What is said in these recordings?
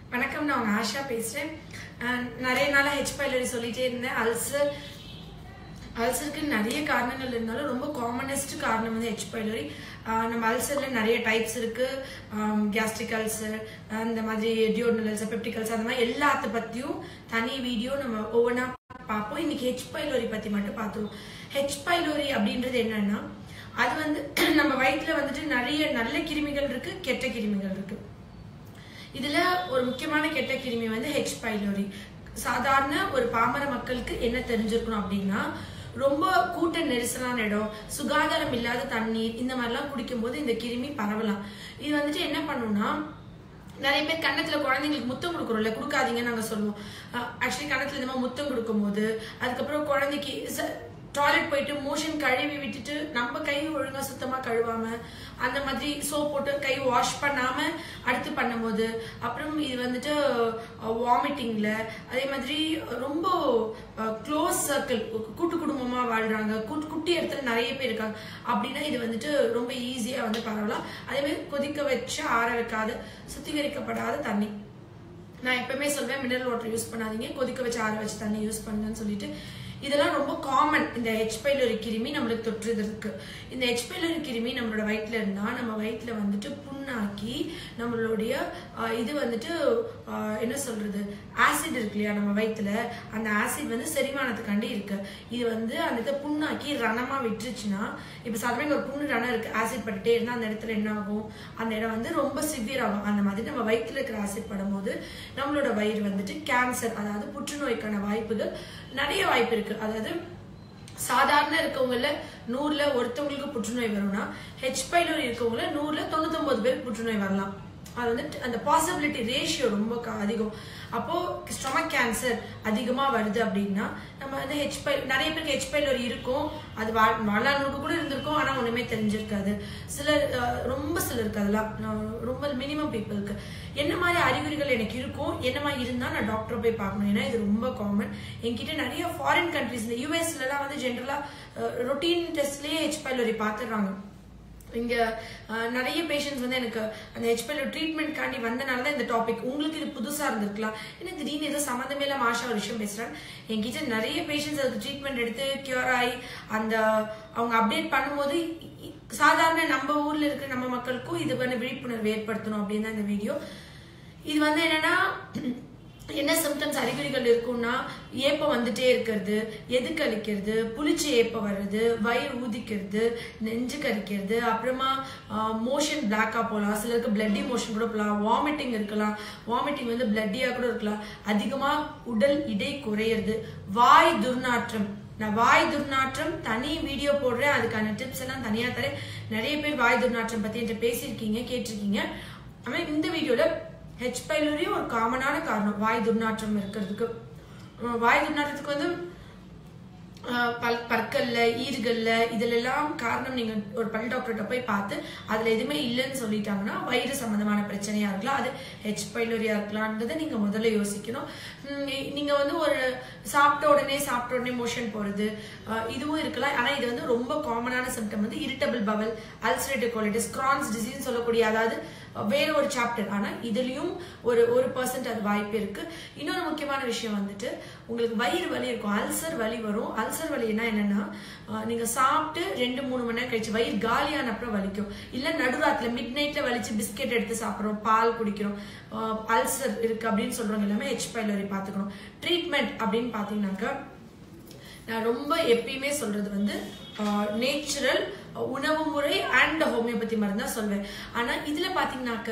வணக்கம் நான் உங்க ஆஷா பேசுறேன் அஹ் நிறைய நாளா ஹெச் பைலரி சொல்லிட்டே இருந்தேன் அல்சர் அல்சருக்கு நிறைய காரணங்கள் இருந்தாலும் ரொம்ப காமனஸ்ட் காரணம் வந்து ஹெச் பைலரி நம்ம அல்சர்ல நிறைய டைப்ஸ் இருக்கு கேஸ்ட்ரிக் அல்சர் அந்த மாதிரி டியோடனல் அல்சர் பெப்டிக் அல்சர் அந்த மாதிரி எல்லாத்த பத்தியும் தனி வீடியோ நம்ம ஒவ்வொன்றா பார்ப்போம் இன்னைக்கு ஹெச் பைலோரி பத்தி மட்டும் பார்த்துருவோம் ஹெச் பைலோரி அப்படின்றது என்னன்னா அது வந்து நம்ம வயிற்றுல வந்துட்டு நிறைய நல்ல கிருமிகள் இருக்கு கெட்ட கிருமிகள் இருக்கு இதுல ஒரு முக்கியமான கெட்ட கிருமி வந்து ஹெச் பைலோரி சாதாரண ஒரு பாமர மக்களுக்கு என்ன தெரிஞ்சிருக்கணும் அப்படின்னா ரொம்ப கூட்ட நெரிசலான இடம் சுகாதாரம் இல்லாத தண்ணீர் இந்த மாதிரிலாம் குடிக்கும்போது இந்த கிருமி பரவலாம் இது வந்துட்டு என்ன பண்ணும்னா நிறைய பேர் கன்னத்துல குழந்தைங்களுக்கு முத்தம் கொடுக்குறோம்ல கொடுக்காதீங்கன்னு நாங்க சொல்லுவோம் ஆக்சுவலி கன்னத்துல இந்த மாதிரி முத்தம் கொடுக்கும்போது அதுக்கப்புறம் குழந்தைக்கு டாய்லெட் போயிட்டு மோஷன் கழுவி விட்டுட்டு நம்ம கை ஒழுங்கா சுத்தமா கழுவாம அந்த மாதிரி சோப் போட்டு கை வாஷ் பண்ணாம அடுத்து பண்ணும்போது அப்புறம் இது வந்துட்டு வாமிட்டிங்ல அதே மாதிரி ரொம்ப க்ளோஸ் சர்க்கிள் கூட்டு குடும்பமா வாழ்றாங்க கூட்டு குட்டி இடத்துல நிறைய பேர் இருக்காங்க அப்படின்னா இது வந்துட்டு ரொம்ப ஈஸியா வந்து பரவலாம் அதே மாதிரி கொதிக்க வச்சு ஆற வைக்காத சுத்திகரிக்கப்படாத தண்ணி நான் எப்பவுமே சொல்வேன் மினரல் வாட்டர் யூஸ் பண்ணாதீங்க கொதிக்க வச்சு ஆற வச்சு தண்ணி யூஸ் பண்ணுங்கன்னு சொல்லிட்டு இதெல்லாம் ரொம்ப காமன் இந்த ஹெச் பைலரி கிருமி நம்மளுக்கு தொற்றுதற்கு இந்த ஹெச் பைலரி கிருமி நம்மளோட வயிற்றுல இருந்தா நம்ம வயிற்றுல வந்துட்டு புண்ணாக்கி நம்மளுடைய ஆஹ், இது வந்துட்டு ஆஹ், என்ன சொல்றது ஆசிட் இருக்கு இல்லையா நம்ம வயிற்றுல அந்த ஆசிட் வந்து செரிமானத்துக்காண்டி இருக்கு இது வந்து அந்த இதை புண்ணாக்கி ரணமா விட்டுருச்சுன்னா இப்ப சாதாரண ஒரு புண்ணு ரணம் இருக்கு ஆசிட் பட்டுட்டே இருந்தா அந்த இடத்துல என்ன ஆகும் அந்த இடம் வந்து ரொம்ப சிவியர் ஆகும் அந்த மாதிரி நம்ம வயிற்றுல இருக்கிற ஆசிட் படும்போது நம்மளோட வயிறு வந்துட்டு கேன்சர் அதாவது புற்றுநோய்க்கான வாய்ப்புகள் நிறைய வாய்ப்பு இருக்கு அதாவது சாதாரண இருக்கவங்கள நூறுல ஒருத்தவங்களுக்கு புற்றுநோய் வரும்னா ஹெச் பைலோரி இருக்கவங்கள நூறுல தொண்ணூத்தொன்பது பேருக்கு புற்றுநோய் வரலாம் அது வந்து அந்த பாசிபிலிட்டி ரேஷியோ ரொம்ப க- அதிகம் அப்போ ஸ்டொமக் கேன்சர் அதிகமா வருது அப்படின்னா நம்ம வந்து ஹெச் பை நிறைய பேருக்கு ஹெச் பைலோரி இருக்கும் அது வாழ்- வாழ்நாளுக்கு கூட இருந்திருக்கும் ஆனா ஒண்ணுமே தெரிஞ்சிருக்காது சிலர் அஹ், ரொம்ப சிலருக்கு அதெல்லாம் நான் ரொம்ப மினிமம் பீப்புளுக்கு என்ன மாதிரி அறிகுறிகள் எனக்கு இருக்கும் என்ன மாதிரி இருந்தா நான் டாக்டரை போய் பார்க்கணும் ஏன்னா இது ரொம்ப காமன் என்கிட்ட நிறைய ஃபாரின் கண்ட்ரிஸ் இந்த யூஎஸ்ல எல்லாம் வந்து ஜென்ரலா ரொட்டீன் டெஸ்ட்லயே ஹெச் பைலோரி பார்த்துடுறாங்க இங்க அஹ், நிறைய பேஷண்ட்ஸ் வந்து எனக்கு அந்த ஹெச்பிஎல் ட்ரீட்மெண்ட்காண்டி வந்தனால தான் இந்த டாபிக் உங்களுக்கு இது புதுசா இருந்திருக்கலாம் ஏன்னா திடீர்னு ஏதோ சம்மந்தமே இல்லாம ஆஷா ஒரு விஷயம் பேசுறாங்க என்கிட்ட நிறைய பேஷண்ட்ஸ் அதுக்கு ட்ரீட்மெண்ட் எடுத்து கியூர் ஆகி அந்த அவங்க அப்டேட் பண்ணும்போது இ- இ- சாதாரண நம்ம ஊர்ல இருக்கிற நம்ம மக்களுக்கும் இது வந்து விழிப்புணர்வு ஏற்படுத்தணும் அப்படின்னு தான் இந்த வீடியோ இது வந்து என்னன்னா என்ன சிம்டம்ஸ் அறிகுறிகள் இருக்கும்னா ஏப்பம் வந்துட்டே இருக்கிறது எது கழிக்கிறது புளிச்சு ஏப்பம் வர்றது வயிறு ஊதிக்கிறது நெஞ்சு கரிக்கிறது அப்புறமா மோஷன் பிளாக்கா போகலாம் சிலருக்கு பிளட்டி மோஷன் கூட போகலாம் வாமிட்டிங் இருக்கலாம் வாமிட்டிங் வந்து பிளட்டியா கூட இருக்கலாம் அதிகமா உடல் இடை குறையிறது வாய் துர்நாற்றம் நான் வாய் துர்நாற்றம் தனி வீடியோ போடுறேன் அதுக்கான டிப்ஸ் எல்லாம் தனியா தரேன் நிறைய பேர் வாய் துர்நாற்றம் பத்தி என்கிட்ட பேசியிருக்கீங்க கேட்டிருக்கீங்க ஆனா இந்த வீடியோல ஹெச் பைலரியும் ஒரு காமனான காரணம் வாய் துர்நாற்றம் இருக்கிறதுக்கு அஹ் வாய் துர்நாற்றத்துக்கு வந்து அஹ், பல் பற்கள்ல ஈறுகள்ல இதுல எல்லாம் காரணம் நீங்க ஒரு பல் டாக்டர்கிட்ட போய் பார்த்து அதுல எதுவுமே இல்லைன்னு சொல்லிட்டாங்கன்னா வயிறு சம்பந்தமான பிரச்சனையா இருக்கலாம் அது ஹெச் பைலோரியா இருக்கலாம்ன்றதை நீங்க முதல்ல யோசிக்கணும் உம், நீ- நீங்க வந்து ஒரு சாப்பிட்ட உடனே சாப்பிட்ட உடனே மோஷன் போறது அஹ், இதுவும் இருக்கலாம் ஆனா இது வந்து ரொம்ப காமனான சிம்டம் வந்து irritable bowel ulcerative colitis Crohn's disease சொல்லக்கூடிய அதாவது வேற ஒரு சாப்டர் ஆனா இதுலயும் ஒரு ஒரு பர்சன்ட் அது வாய்ப்பு இருக்கு இன்னொரு முக்கியமான விஷயம் வந்துட்டு உங்களுக்கு வயிறு வலி இருக்கும் அல்சர் வலி வரும் அல்சர் வலினா என்னன்னா அஹ், நீங்க சாப்பிட்டு ரெண்டு மூணு மணி நேரம் கழிச்சு வயிறு காலியான அப்புறம் வலிக்கும் இல்ல நடுராத்துல மிட் நைட்ல வலிச்சு பிஸ்கெட் எடுத்து சாப்பிடுறோம் பால் குடிக்கிறோம் அல்சர் இருக்கு அப்படின்னு சொல்றவங்க எல்லாமே ஹெச் பைலரி பாத்துக்கணும் ட்ரீட்மெண்ட் அப்படின்னு பாத்தீங்கன்னாக்கா நான் ரொம்ப எப்பயுமே சொல்றது வந்து நேச்சுரல் உணவு முறை அண்ட் ஹோமியோபதி மருந்து தான் சொல்வேன் ஆனா இதுல பாத்தீங்கன்னாக்க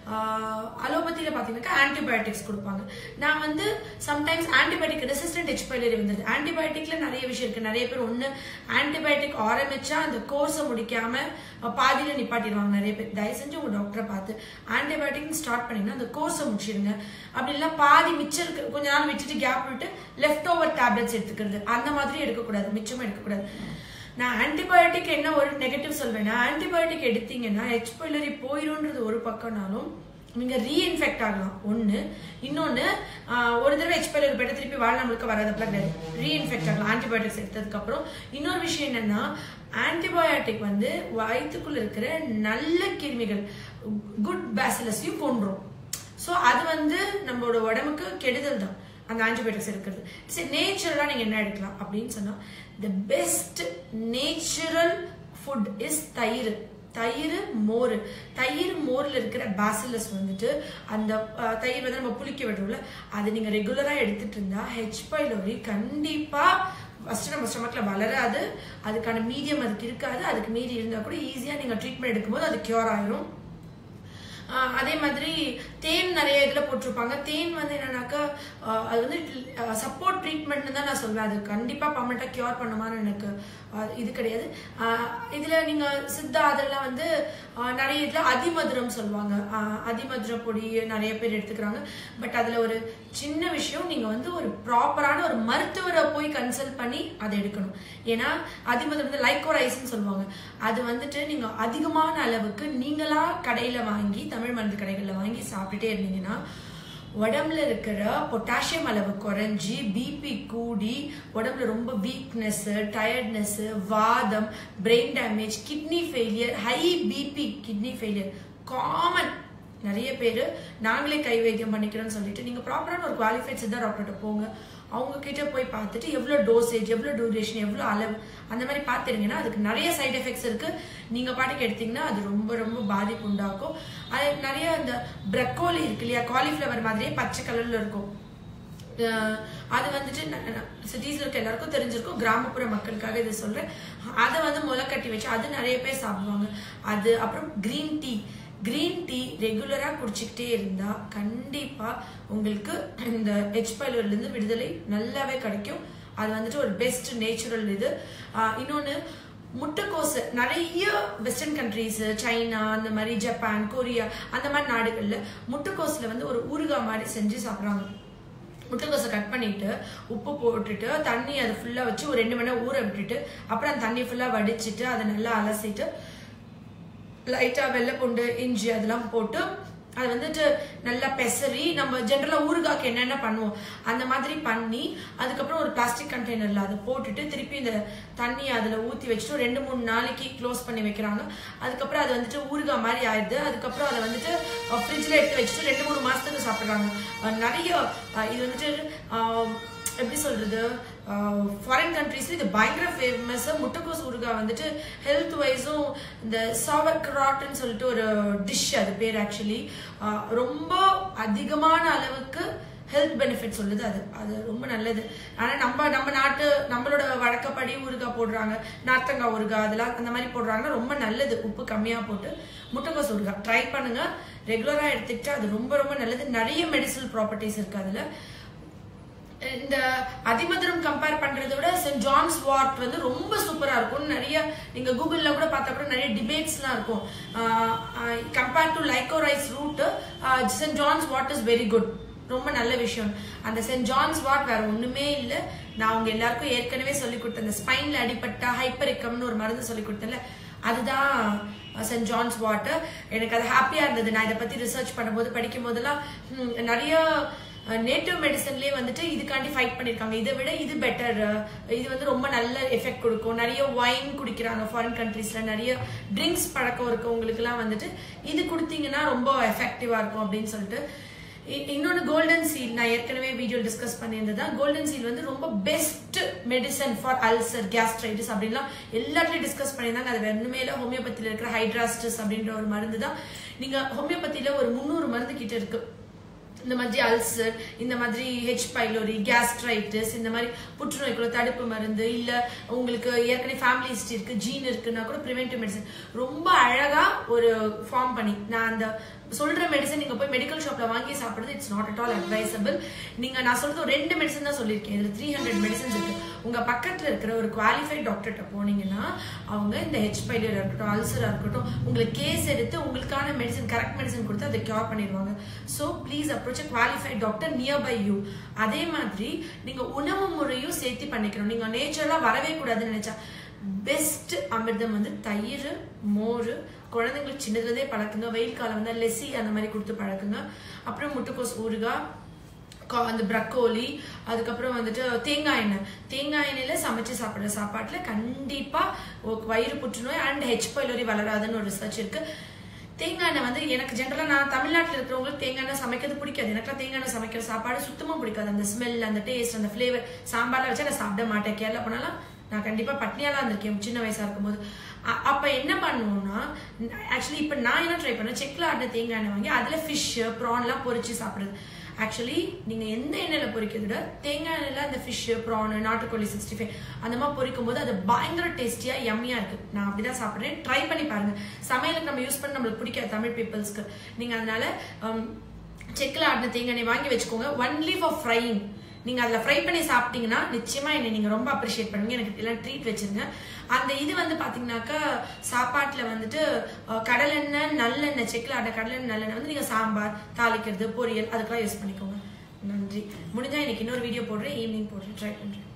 அலோபதியில பாத்தீங்கன்னாக்கா ஆன்டிபயோட்டிக்ஸ் கொடுப்பாங்க நான் வந்து sometimes antibiotic resistant H pylori வந்தது ஆன்டிபயோட்டிக்ல நிறைய விஷயம் இருக்கு நிறைய பேர் ஒண்ணு ஆன்டிபயோட்டிக் ஆரம்பிச்சா அந்த கோர்ஸை முடிக்காம அஹ், பாதியில நிப்பாட்டிடுவாங்க நிறைய பேர் தயவு செஞ்சு உங்க டாக்டரை பார்த்து ஆன்டிபயோட்டிக் ஸ்டார்ட் பண்ணீங்கன்னா அந்த கோர்ஸை முடிச்சிடுங்க அப்படி இல்ல பாதி மிச்சம் இருக்கு கொஞ்ச நாள் விட்டுட்டு கேப் விட்டு லெஃப்ட் ஓவர் டேப்லெட்ஸ் எடுத்துக்கிறது அந்த மாதிரி எடுக்கக்கூடாது மிச்சமா எடுக்கக்கூடாது நான் ஆன்டிபயோட்டிக் என்ன ஒரு நெகட்டிவ் சொல்வேன்னா ஆன்டிபயோட்டிக் எடுத்தீங்கன்னா ஹெச் பைலரி போயிரும்ன்றது ஒரு பக்கம்னாலும் நீங்க ரீஇன்ஃபெக்ட் ஆகலாம் ஒண்ணு இன்னொன்னு ஆஹ், ஒரு தடவை ஹெச் பைலரி போயிட்டு திருப்பி வாழ் நம்மளுக்கு வராதப்பல கிடையாது ரீஇன்ஃபெக்ட் ஆகலாம் ஆன்டிபயோட்டிக்ஸ் எடுத்ததுக்கு அப்புறம் இன்னொரு விஷயம் என்னன்னா ஆன்டிபயோட்டிக் வந்து வயிற்றுக்குள்ள இருக்கிற நல்ல கிருமிகள் குட் பேசிலஸையும் கொன்றும் ஸோ அது வந்து நம்மளோட உடம்புக்கு கெடுதல் தான் அந்த ஆன்டிபயோட்டிக்ஸ் இருக்கிறது சரி நேச்சுரலாக நீங்கள் என்ன எடுக்கலாம் அப்படின்னு சொன்னால் the best natural food is தயிர் தயிர் மோர் தயிர் மோர்ல இருக்கிற பேசிலஸ் வந்துட்டு அந்த அஹ், தயிர் வந்து நம்ம புளிக்க விடுறோம்ல அது நீங்க ரெகுலரா எடுத்துட்டு இருந்தா ஹெச் பைலோரி கண்டிப்பா ஃபர்ஸ்ட் நம்ம ஸ்டமக்ல வளராது அதுக்கான மீடியம் அதுக்கு இருக்காது அதுக்கு மீறி இருந்தா கூட ஈஸியா நீங்க ட்ரீட்மெண்ட் எடுக்கும்போது அது கியூர் ஆயிரும் ஆஹ் அதே மாதிரி தேன் நிறைய இதில் போட்டிருப்பாங்க தேன் வந்து என்னன்னாக்கா ஆஹ் அது வந்து சப்போர்ட் ட்ரீட்மெண்ட்னு தான் நான் சொல்வேன் அது கண்டிப்பாக பர்மனெண்ட்டாக கியூர் பண்ணுமான்னு எனக்கு ஆஹ் இது கிடையாது ஆஹ் இதுல நீங்க சித்தா அதெல்லாம் வந்து ஆஹ் நிறைய இதுல அதிமதுரம் சொல்லுவாங்க ஆஹ் அதிமதுர பொடி நிறைய பேர் எடுத்துக்கிறாங்க பட் அதுல ஒரு சின்ன விஷயம் நீங்க வந்து ஒரு ப்ராப்பரான ஒரு மருத்துவரை போய் கன்சல்ட் பண்ணி அதை எடுக்கணும் ஏன்னா அதிமதுரம் வந்து லைக்கோரைஸ்ன்னு சொல்லுவாங்க அது வந்துட்டு நீங்க அதிகமான அளவுக்கு நீங்களா கடையில வாங்கி தமிழ் மருந்து கடைகள்ல வாங்கி சாப்பிட்டுட்டே இருந்தீங்கன்னா உடம்புல இருக்கிற பொட்டாசியம் அளவு குறைஞ்சி பிபி கூடி உடம்புல ரொம்ப வீக்னஸ் டயர்ட்னஸ் வாதம் brain damage kidney failure high BP kidney failure common நிறைய பேர் நாங்களே கை வைத்தியம் பண்ணிக்கிறோம்னு சொல்லிட்டு நீங்க ப்ராப்பரான ஒரு குவாலிஃபைட் சித்தா டாக்டர்கிட்ட போங்க அவங்க கிட்ட போய் பார்த்துட்டு எவ்வளோ டோசேஜ் எவ்வளோ டூரேஷன் எவ்வளோ அளவு அந்த மாதிரி பார்த்துருங்கன்னா அதுக்கு நிறைய சைடு எஃபெக்ட்ஸ் இருக்கு நீங்க பாட்டுக்கு எடுத்தீங்கன்னா அது ரொம்ப ரொம்ப பாதிப்பு உண்டாக்கும் அது நிறைய இந்த பிரக்கோலி இருக்கு இல்லையா காலிஃப்ளவர் மாதிரியே பச்சை கலர்ல இருக்கும் அஹ் அது வந்துட்டு சிட்டிஸ்ல இருக்க எல்லாருக்கும் தெரிஞ்சிருக்கும் கிராமப்புற மக்களுக்காக இது சொல்றேன் அதை வந்து முளை கட்டி வச்சு அது நிறைய பேர் சாப்பிடுவாங்க அது அப்புறம் கிரீன் டீ கிரீன் டீ ரெகுலரா குடிச்சிக்கிட்டே இருந்தா கண்டிப்பா உங்களுக்கு இந்த ஹெச் பைலர்ல இருந்து விடுதலை நல்லாவே கிடைக்கும் அது வந்துட்டு ஒரு பெஸ்ட் நேச்சுரல் இது ஆஹ் இன்னொன்னு முட்டைக்கோசு நிறைய வெஸ்டர்ன் கண்ட்ரீஸ் சைனா அந்த மாதிரி ஜப்பான் கொரியா அந்த மாதிரி நாடுகள்ல முட்டைக்கோசுல வந்து ஒரு ஊறுகாய் மாதிரி செஞ்சு சாப்பிடுறாங்க முட்டைக்கோசை கட் பண்ணிட்டு உப்பு போட்டுட்டு தண்ணி அதை ஃபுல்லா வச்சு ஒரு ரெண்டு மணி நேரம் ஊற விட்டுட்டு அப்புறம் அந்த தண்ணி ஃபுல்லா வடிச்சிட்டு அதை நல்லா அலசிட்டு லைட்டா வெள்ளைப்பூண்டு இஞ்சி அதெல்லாம் போட்டு அது வந்துட்டு நல்லா பெசரி நம்ம ஜென்ரலா ஊறுகாய்க்கு என்னென்ன பண்ணுவோம் அந்த மாதிரி பண்ணி அதுக்கப்புறம் ஒரு பிளாஸ்டிக் கண்டெய்னர்ல அதை போட்டுட்டு திருப்பி இந்த தண்ணி அதுல ஊத்தி வச்சுட்டு ஒரு ரெண்டு மூணு நாளைக்கு க்ளோஸ் பண்ணி வைக்கிறாங்க அதுக்கப்புறம் அது வந்துட்டு ஊறுகாய் மாதிரி ஆயிடுது அதுக்கப்புறம் அதை வந்துட்டு ஃப்ரிட்ஜ்ல எடுத்து வச்சுட்டு ரெண்டு மூணு மாசத்துக்கு சாப்பிடுறாங்க அஹ் நிறைய அஹ் இது வந்துட்டு அஹ் எப்படி சொல்றது ஃபாரின் கண்ட்ரீஸ்ல இது பயங்கர ஃபேமஸ் முட்டைக்கோஸ் ஊறுகாய் வந்துட்டு ஹெல்த் வைஸும் இந்த சாவர் கிராட்னு சொல்லிட்டு ஒரு டிஷ் அது பேர் ஆக்சுவலி ரொம்ப அதிகமான அளவுக்கு ஹெல்த் பெனிஃபிட் சொல்லுது அது அது ரொம்ப நல்லது ஆனா நம்ம நம்ம நாட்டு நம்மளோட வழக்கப்படி ஊறுகாய் போடுறாங்க நார்த்தங்காய் ஊறுகாய் அதெல்லாம் அந்த மாதிரி போடுறாங்கன்னா ரொம்ப நல்லது உப்பு கம்மியா போட்டு முட்டைக்கோஸ் ஊறுகாய் ட்ரை பண்ணுங்க ரெகுலரா எடுத்துக்கிட்டா அது ரொம்ப ரொம்ப நல்லது நிறைய மெடிசனல் ப்ராப்பர்ட்டிஸ் இருக்கு அதுல இந்த அதிமதுரம் கம்பேர் பண்றதை விட சென்ட் ஜான்ஸ் வாட் வந்து ரொம்ப சூப்பரா இருக்கும் நிறைய நீங்க கூகுள்ல கூட பார்த்தா கூட நிறைய டிபேட்ஸ்லாம் இருக்கும் compare to liquorice root saint John's what is very good ரொம்ப நல்ல விஷயம் அந்த சென்ட் ஜான்ஸ் வாட் வேற ஒண்ணுமே இல்ல நான் உங்க எல்லாருக்கும் ஏற்கனவே சொல்லி கொடுத்தேன் அந்த ஸ்பைன்ல அடிபட்டா ஹைப்பரிக்கம்னு ஒரு மருந்து சொல்லி கொடுத்தேன்ல அதுதான் சென்ட் ஜான்ஸ் வாட்டர் எனக்கு அது ஹாப்பியா இருந்தது நான் இதை பத்தி ரிசர்ச் பண்ணும்போது படிக்கும் போதெல்லாம் ஹம், நிறைய நேட்டிவ் மெடிசன்லயே வந்துட்டு இதுக்காண்டி ஃபைட் பண்ணிருக்காங்க இதை விட இது பெட்டர் இது வந்து ரொம்ப நல்ல எஃபெக்ட் கொடுக்கும் நிறைய ஒயின் குடிக்கிறாங்க ஃபாரின் கண்ட்ரீஸ்ல நிறைய ட்ரிங்க்ஸ் பழக்கம் இருக்கவங்களுக்கு எல்லாம் வந்துட்டு இது கொடுத்தீங்கன்னா ரொம்ப எஃபெக்டிவா இருக்கும் அப்படின்னு சொல்லிட்டு இ- இன்னொன்னு கோல்டன் சீல் நான் ஏற்கனவே வீடியோ டிஸ்கஸ் பண்ணியிருந்தது கோல்டன் சீல் வந்து ரொம்ப best medicine for ulcer gastritis அப்படின்லாம் எல்லாத்துலயும் டிஸ்கஸ் பண்ணியிருந்தாங்க அது வேணுமே இல்லை ஹோமியோபதியில இருக்கிற ஹைட்ராஸ்டஸ் அப்படின்ற ஒரு மருந்து தான் நீங்க ஹோமியோபதியில ஒரு முந்நூறு மருந்து கிட்ட இருக்கு இந்த மாதிரி அல்சர் இந்த மாதிரி ஹெச் பைலோரி கேஸ்ட்ரைட்டிஸ் இந்த மாதிரி புற்றுநோய்க்குள்ள தடுப்பு மருந்து இல்ல உங்களுக்கு ஏற்கனவே ஃபேமிலி ஹிஸ்டரி இருக்கு ஜீன் இருக்குன்னா கூட ப்ரிவென்டிவ் மெடிசன் ரொம்ப அழகா ஒரு ஃபார்ம் பண்ணி நான் அந்த சொல்ற மெடிசன் நீங்க போய் மெடிக்கல் ஷாப்ல வாங்கி சாப்பிடுறது it's not at all advisable நீங்க நான் சொல்றது ஒரு ரெண்டு மெடிசன் தான் சொல்லியிருக்கேன் இதுல த்ரீ ஹண்ட்ரட் மெடிசன்ஸ் இருக்கு உங்க பக்கத்துல இருக்கிற ஒரு குவாலிஃபைட் டாக்டர்கிட்ட போனீங்கன்னா அவங்க இந்த ஹெச் பைலியர் இருக்கட்டும் அல்சரா இருக்கட்டும் உங்களுக்கு கேஸ் எடுத்து உங்களுக்கான மெடிசன் கரெக்ட் மெடிசன் கொடுத்து அதை கியூர் பண்ணிடுவாங்க so please approach qualified doctor near by you அதே மாதிரி நீங்க உணவு முறையும் சேர்த்து பண்ணிக்கணும் நீங்க நேச்சுரலா வரவே கூடாதுன்னு நினைச்சா பெஸ்ட் அமிர்தம் வந்து தயிர் மோர் குழந்தைங்களுக்கு சின்னதுலேருந்தே பழக்குங்க வெயில் காலம் வந்து லெசி அந்த மாதிரி கொடுத்து பழக்குங்க அப்புறம் முட்டைக்கோஸ் ஊறுகாய் கா- அந்த ப்ரக்கோலி அதுக்கப்புறம் வந்துட்டு தேங்காய் எண்ணெய் தேங்காய் எண்ணெயில சமைச்சு சாப்பிடுற சாப்பாட்டுல கண்டிப்பா ஒ- வயிறு புற்றுநோய் அண்ட் ஹெச் பைலரி வளராதுன்னு ஒரு ரிசர்ச் இருக்கு தேங்காய் எண்ணெய் வந்து எனக்கு ஜென்ரலாக நான் தமிழ்நாட்டில் இருக்கிறவங்களுக்கு தேங்காய் எண்ணெய் சமைக்கிறது பிடிக்காது எனக்குலாம் தேங்காய் எண்ணெய் சமைக்கிற சாப்பாடு சுத்தமாக பிடிக்காது அந்த ஸ்மெல் அந்த டேஸ்ட் அந்த ஃப்ளேவர் சாம்பார்ல வச்சா நான் சாப்பிட மாட்டேன் கேரளா போனாலும் நான் கண்டிப்பா பட்னியாலாம் இருந்திருக்கேன் சின்ன வயசா இருக்கும்போது அ- அப்ப என்ன பண்ணுவோம்னா ஆக்சுவலி இப்ப நான் என்ன ட்ரை பண்ணேன் செக்ல ஆடின தேங்காய் எண்ணெய் வாங்கி அதுல ஃபிஷ் ப்ரான்லாம் பொரிச்சு சாப்பிடுறது ஆக்சுவலி நீங்க எந்த எண்ணெயில பொரிக்கிறத விட தேங்காய் எண்ணெயில அந்த ஃபிஷ் ப்ரான் நாட்டுக்கோழி சிக்ஸ்டி ஃபைவ் அந்த மாதிரி பொரிக்கும் போது அது பயங்கர டேஸ்டியா யம்மியா இருக்கு நான் அப்படிதான் சாப்பிடுறேன் ட்ரை பண்ணி பாருங்க சமையலுக்கு நம்ம யூஸ் பண்ண நம்மளுக்கு பிடிக்காது தமிழ் பீப்புள்ஸ்க்கு நீங்க அதனால செக்கில் ஆடின தேங்காய் எண்ணெய் வாங்கி வச்சுக்கோங்க ஒன்லி ஃபார் ஃப்ரையிங் நீங்க அதுல ஃப்ரை பண்ணி சாப்பிட்டீங்கன்னா நிச்சயமா என்னை நீங்க ரொம்ப அப்ரிஷியேட் பண்ணுவீங்க எனக்கு எல்லாம் ட்ரீட் வச்சிருங்க அந்த இது வந்து பாத்தீங்கன்னாக்கா சாப்பாட்டுல வந்துட்டு அஹ், கடலெண்ணெய் நல்லெண்ணெய் செக்கில் ஆட கடலெண்ணெய் நல்லெண்ணெய் வந்து நீங்க சாம்பார் தாளிக்கிறது பொரியல் அதுக்கெல்லாம் யூஸ் பண்ணிக்கோங்க நன்றி முடிஞ்சா இன்னைக்கு இன்னொரு வீடியோ போடுறேன் ஈவினிங் போடுறேன் ட்ரை பண்றேன்